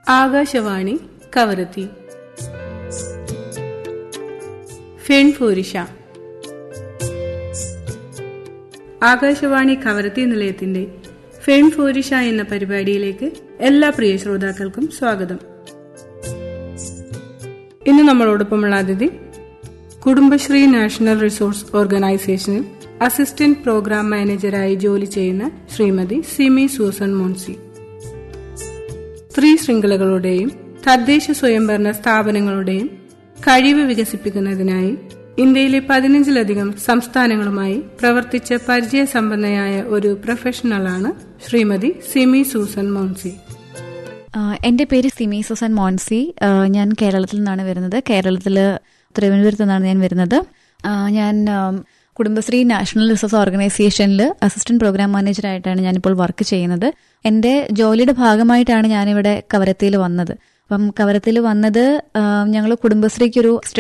ആകാശവാണി കവരത്തി ഫെൺഫോരിഷ ആകാശവാണി കവരത്തി നിലയത്തിന്റെ ഫെൺഫോരിഷ എന്ന പരിപാടിയിലേക്ക് എല്ലാ പ്രിയ ശ്രോതാക്കൾക്കും സ്വാഗതം ഇന്ന് നമ്മളോടൊപ്പമുള്ള അതിഥി കുടുംബശ്രീ നാഷണൽ റിസോഴ്സ് ഓർഗനൈസേഷനിൽ അസിസ്റ്റന്റ് പ്രോഗ്രാം മാനേജരായി ജോലി ചെയ്യുന്ന ശ്രീമതി സിമി സൂസൻ മോൻസി സ്ത്രീ ശൃംഖലകളുടെയും തദ്ദേശ സ്വയംഭരണ സ്ഥാപനങ്ങളുടെയും കഴിവ് വികസിപ്പിക്കുന്നതിനായി ഇന്ത്യയിലെ പതിനഞ്ചിലധികം സംസ്ഥാനങ്ങളുമായി പ്രവർത്തിച്ച പരിചയസമ്പന്നയായ ഒരു പ്രൊഫഷണലാണ് ശ്രീമതി സിമി സൂസൻ മോൻസി ആഹ് എന്റെ പേര് സിമി സുസൻ മോൻസി ആഹ് ഞാൻ കേരളത്തിൽ നിന്നാണ് വരുന്നത് കേരളത്തിൽ തിരുവനന്തപുരത്ത് നിന്നാണ് ഞാൻ വരുന്നത് ആഹ് ഞാൻ ആം, കുടുംബശ്രീ നാഷണൽ റിസോഴ്സ് ഓർഗനൈസേഷനിൽ അസിസ്റ്റന്റ് പ്രോഗ്രാം മാനേജറായിട്ടാണ് ഞാനിപ്പോൾ വർക്ക് ചെയ്യുന്നത് എന്റെ ജോലിയുടെ ഭാഗമായിട്ടാണ് ഞാനിവിടെ കവരത്തിയിൽ വന്നത് അപ്പം കവരത്തിൽ വന്നത് ഞങ്ങൾ കുടുംബശ്രീക്ക് ഒരു